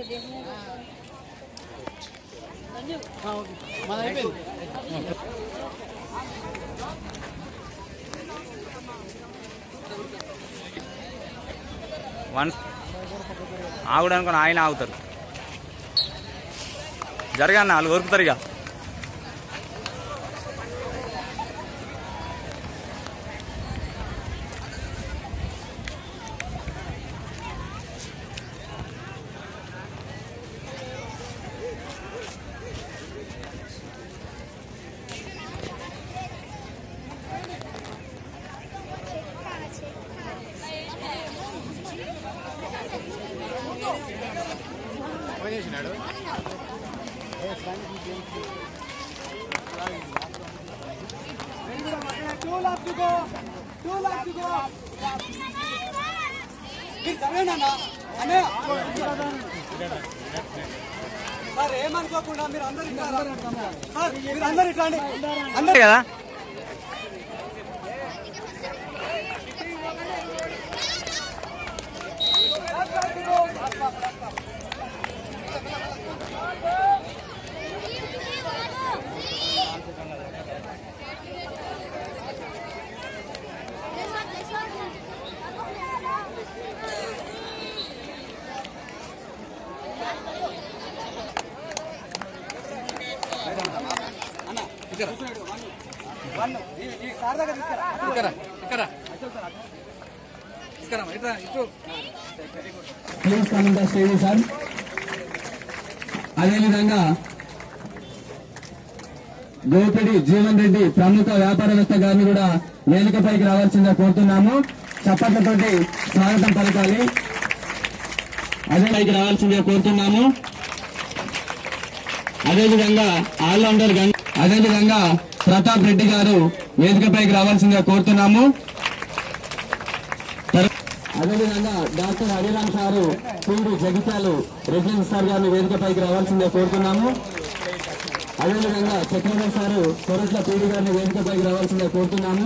One ఆగుడనుకొని ఆయన ఆగుతారు జరగన్న వాళ్ళు కొరుకుతారు ఇక సార్ ఏమనుకోకుండా మీరు అందరు ఇట్లా రా. సార్ మీరు అందరు ఇట్లా అండి. అందరు కదా వన్. ఈ- ఈ సార్ దగ్గర తీసుకురా. Please come the stage sir అదేవిధంగా గోపిడి జీవన్ రెడ్డి ప్రముఖ వ్యాపారవేత్త గారిని కూడా వేదికపైకి రావాల్సిందిగా కోరుతున్నాము చప్పట్లతోటి స్వాగతం పలకాలి అదే పైకి రావాల్సిందిగా కోరుతున్నాము అదేవిధంగా ఆల్రౌండర్ గన్ అదేవిధంగా ప్రతాప్ రెడ్డి గారు వేదికపైకి రావాల్సిందిగా కోరుతున్నాము తర్- అదేవిధంగా డాక్టర్ హరిరామ్ సారు పీడి జగిత్యాలు రెసిడెన్స్ సార్ గారిని వేదికపైకి రావాల్సిందిగా కోరుతున్నాము అదేవిధంగా చక్రవర్తి సారు కొరట్ల పీడి గారిని వేదికపైకి రావాల్సిందిగా కోరుతున్నాము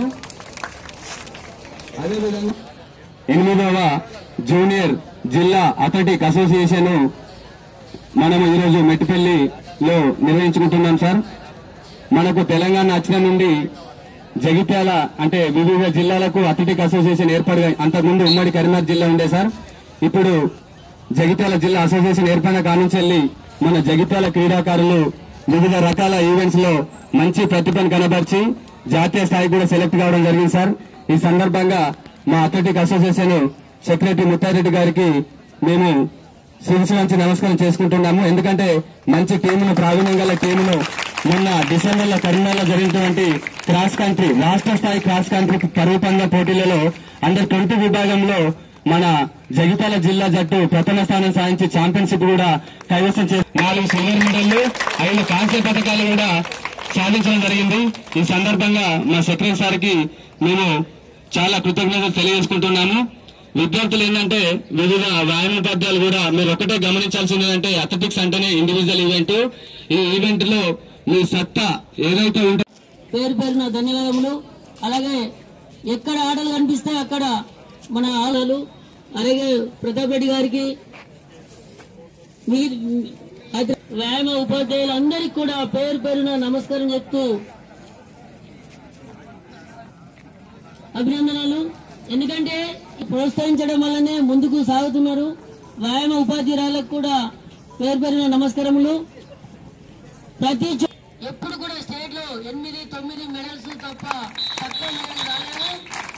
అదేవిధంగా ఎనిమిదవ జూనియర్ జిల్లా అథ్లెటిక్ అసోసియేషన్ మనము ఈరోజు మెట్టిపల్లిలో నిర్వహించుకుంటున్నాం సార్ మనకు తెలంగాణ వచ్చిన నుండి జగిత్యాల అంటే వివిధ జిల్లాలకు అథ్లెటిక్ అసోసియేషన్ ఏర్పడి అంతకుముందు ఉమ్మడి కరీంనగర్ జిల్లా ఉండే సార్ ఇప్పుడు జగిత్యాల జిల్లా అసోసియేషన్ ఏర్పడిన కానుంచెల్లి మన జగిత్యాల క్రీడాకారులు వివిధ రకాల ఈవెంట్స్ లో మంచి ప్రతిభను కనబర్చి జాతీయ స్థాయికి కూడా సెలెక్ట్ కావడం జరిగింది సార్ ఈ సందర్భంగా మా అథ్లెటిక్ అసోసియేషన్ సెక్రటరీ ముత్తారెడ్డి గారికి మేము శిరసు వంచి నమస్కారం చేసుకుంటున్నాము ఎందుకంటే మంచి టీమును ప్రావీణ్యం గల టీమును మొన్న డిసెంబర్ లో కరీంనగర్ లో జరిగినటువంటి క్రాస్ కంట్రీ రాష్ట్ర స్థాయి క్రాస్ కంట్రీ పరుగు పంద్య పోటీలలో అండర్ ట్వంటీ విభాగంలో మన జగిత్యాల జిల్లా జట్టు ప్రథమ స్థానం సాధించి ఛాంపియన్షిప్ కూడా కైవసం చేసి నాలుగు సిల్వర్ మెడల్లు ఐదు కాంస్య పథకాలు కూడా సాధించడం జరిగింది ఈ సందర్భంగా మా సెక్రటరీ సార్కి మేము చాలా కృతజ్ఞతలు తెలియజేసుకుంటున్నాము విద్యార్థులు ఏంటంటే వివిధ వ్యాయామోపాధ్యాయులు కూడా మీరు ఒకటే గమనించాల్సింది ఏంటంటే అథ్లెటిక్స్ అంటేనే ఇండివిజువల్ ఈవెంట్ ఈ ఈవెంట్ లో మీ సత్తా ఏదైతే ఉంటుందో పేరు పేరున ధన్యవాదములు అలాగే ఎక్కడ ఆటలు కనిపిస్తే అక్కడ మన ఆటలు అలాగే ప్రతాప్ రెడ్డి గారికి మీరు అయితే వ్యాయామ ఉపాధ్యాయులందరికీ కూడా పేరు పేరున నమస్కారం చెప్తూ అభినందనలు ఎందుకంటే ప్రోత్సహించడం వల్లనే ముందుకు సాగుతున్నారు వ్యాయామ ఉపాధ్యాయులకు కూడా పేరు పేరున నమస్కారములు ప్రతి చో- ఎప్పుడు కూడా స్టేట్ లో ఎనిమిది తొమ్మిది మెడల్స్ తప్ప తక్కువ మెడల్ రాలేవు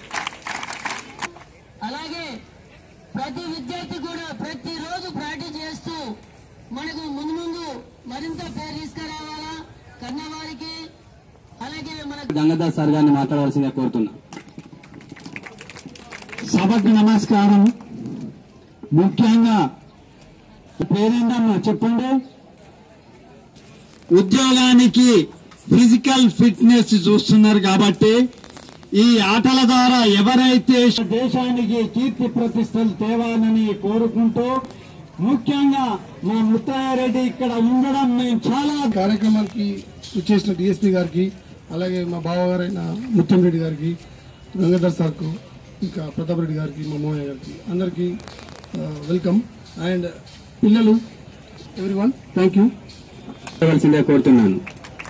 అలాగే ప్రతి విద్యార్థి కూడా ప్రతి రోజు ప్రాక్టీస్ చేస్తూ మనకు ముందు ముందు మరింత పేరు తీసుకురావాలా కన్నవారికి అలాగే మన గంగాదాస్ సార్ గారిని మాట్లాడవలసిందిగా కోరుతున్నా సభకు నమస్కారం ముఖ్యంగా పేరేంటమ్మా చెప్పండి ఉద్యోగానికి ఫిజికల్ ఫిట్నెస్ చూస్తున్నారు కాబట్టి ఈ ఆటల ద్వారా ఎవరైతే దేశానికి కీర్తి ప్రతిష్టలు తేవాలని కోరుకుంటూ ముఖ్యంగా మా ముత్తాయారెడ్డి ఇక్కడ ఉండడం మేము చాలా కార్యక్రమానికి వచ్చేసిన డిఎస్పీ గారికి అలాగే మా బావగారైన ముత్తం రెడ్డి గారికి గంగాధర్ సార్కు ఇంకా ప్రతాప్ రెడ్డి గారికి మా మోహయ్య గారికి అందరికీ ఆ, వెల్కమ్ అండ్ పిల్లలు ఎవ్రీ వన్ థ్యాంక్ యూ చేయవలసిందే కోరుతున్నాను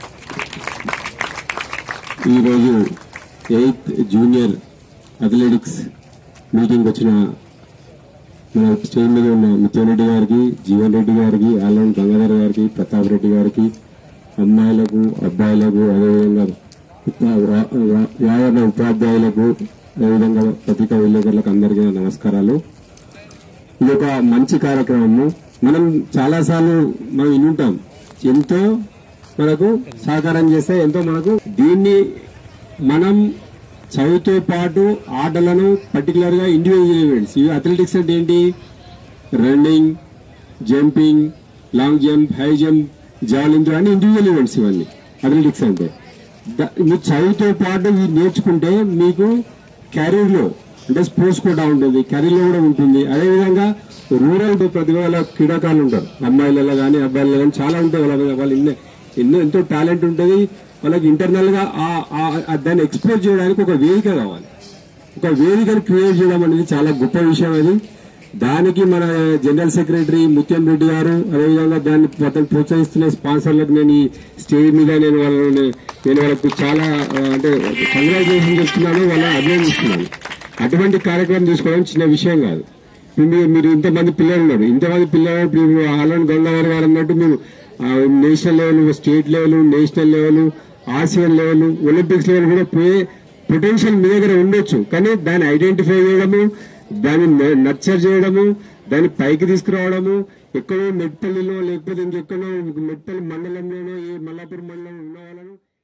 ఈరోజు ఎయిత్ జూనియర్ అథ్లెటిక్స్ మీటింగ్ వచ్చిన మన స్టేజ్ మీద ఉన్న మిథున్ రెడ్డి గారికి జీవన్ రెడ్డి గారికి ఆలం గంగాధర్ గారికి ప్రతాప్ రెడ్డి గారికి అమ్మాయిలకు అబ్బాయిలకు అదేవిధంగా ఉప- వా- వా- వ్యాయామ ఉపాధ్యాయులకు అదేవిధంగా పత్రికా విలేకరులకు అందరికీ నా నమస్కారాలు ఇది ఒక మంచి కార్యక్రమము మనం చాలాసార్లు మనం వినుంటాం ఎంతో మనకు సహకారం చేస్తే ఎంతో మనకు దీన్ని మనం చదువుతో పాటు ఆటలను పర్టికులర్ గా ఇండివిజువల్ ఈవెంట్స్ ఇవి అథ్లెటిక్స్ అంటే ఏంటి running jumping long jump high jump javelin throw అన్ని ఇండివిజువల్ ఈవెంట్స్ ఇవన్నీ అథ్లెటిక్స్ అంటే ద- మీరు చదువుతో పాటు ఇవి నేర్చుకుంటే మీకు కెరీర్ లో అంటే స్పోర్ట్స్ కూడా ఉంటుంది కెరీర్ లో కూడా ఉంటుంది అదేవిధంగా రూరల్ ప్రతి వాళ్ళ క్రీడాకారులు ఉంటారు అమ్మాయిలలో కానీ అబ్బాయిలలో కానీ చాలా ఉంటాయి వాళ్ళ వాళ్ళు ఎన్నో ఎన్నో ఎంతో టాలెంట్ ఉంటుంది వాళ్ళకి ఇంటర్నల్ గా ఆ- ఆ- ఆ దాన్ని ఎక్స్ప్లోర్ చేయడానికి ఒక వేదిక కావాలి ఒక వేదికను క్రియేట్ చేయడం అనేది చాలా గొప్ప విషయం అది దానికి మన జనరల్ సెక్రటరీ ముత్యం రెడ్డి గారు అదేవిధంగా దాన్ని అతను ప్రోత్సహిస్తున్న స్పాన్సర్లకు నేను ఈ స్టేజ్ మీద నేను వాళ్ళని నేను వాళ్ళకు చాలా ఆ, అంటే కంగ్రాచులేషన్ చెప్తున్నాను వాళ్ళని అభినందిస్తున్నాను అటువంటి కార్యక్రమం తీసుకోవడం చిన్న విషయం కాదు ఇప్పుడు మీరు మీరు ఇంతమంది పిల్లలు ఉన్నారు ఇంతమంది పిల్లలు ఇప్పుడు ఆలన్ గంగాధర్ గారు అన్నట్టు మీరు ఆ, national level state level national level Asian level Olympics level కూడా పోయే పొటెన్షియల్ మీ దగ్గర ఉండొచ్చు కానీ దాన్ని ఐడెంటిఫై చేయడము దాన్ని నర్చర్ చేయడము దాన్ని పైకి తీసుకురావడము ఎక్కడో మెట్పల్లిలో లేకపోతే ఇంకెక్కడో మెట్పల్లి మండలంలోనో ఏ మల్లాపూర్ మండలంలో ఉన్న వాళ్ళను